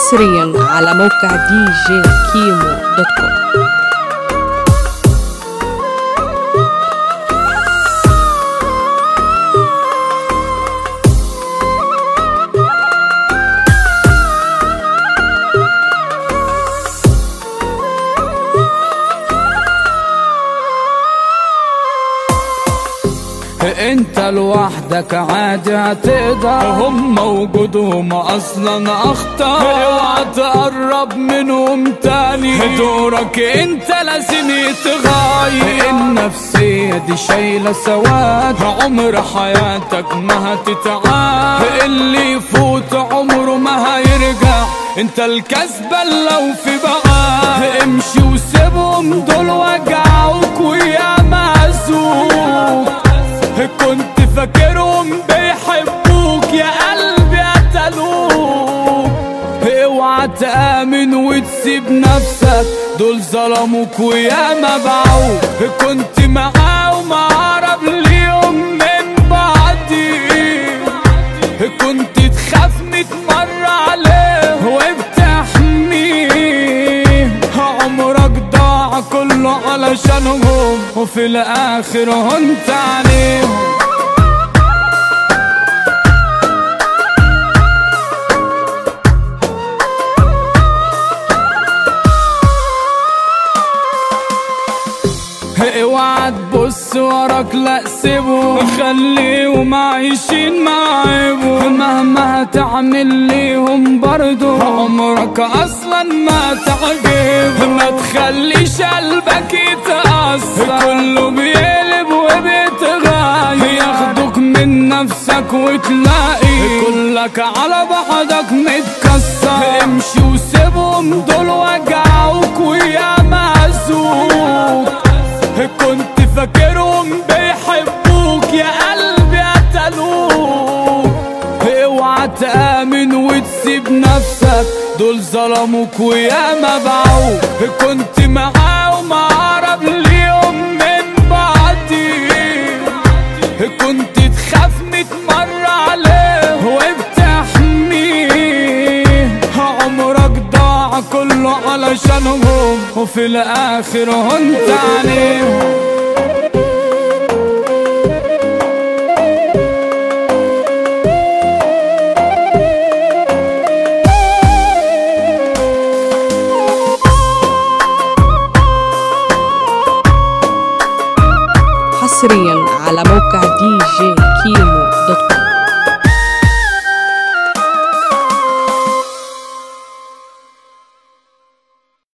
حصريا على موقع دي جي كيمو دوت كوم انت لوحدك عادي هتقدر هم وجودهم اصلا اخطر اوعى تقرب منهم تاني دورك انت لازم يتغير النفسية دي شايلة سواد عمر حياتك ما هتتعاد اللي يفوت عمره ما هيرجع انت الكسبان لو في بعاد امشي وسيبهم دول وجعوك ويا مهزوك كنت فاكرهم بيحبوك يا قلبي قتلوك اوعى تآمن وتسيب نفسك دول ظلموك ويا ما باعوك كنت معاهم اقرب ليهم من بعدي كنت تخاف متمر عليه وبتحميه عمرك ضاع كله علشانهم وفي الاخر هنت عليهم اوعى تبص وراك لا سيبه خليهم عايشين معايبه مهما هتعمل ليهم برضو عمرك اصلا ما تعجب ما تخليش قلبك يتأثر كله بيقلب وبيتغير ياخدوك من نفسك وتلاقي كلك على بعضك متكسر امشي وسيبهم دول وجعوك ويا مهزوك كنت فاكرهم بيحبوك يا قلبي قتلوك اوعى تآمن وتسيب نفسك دول ظلموك ويا ما باعوك كنت معاهم اقرب ليهم من بعدي كنت تخاف متمر عليه وبتحميه عمرك ضاع كله علشانهم وفي الاخر هنت عليهم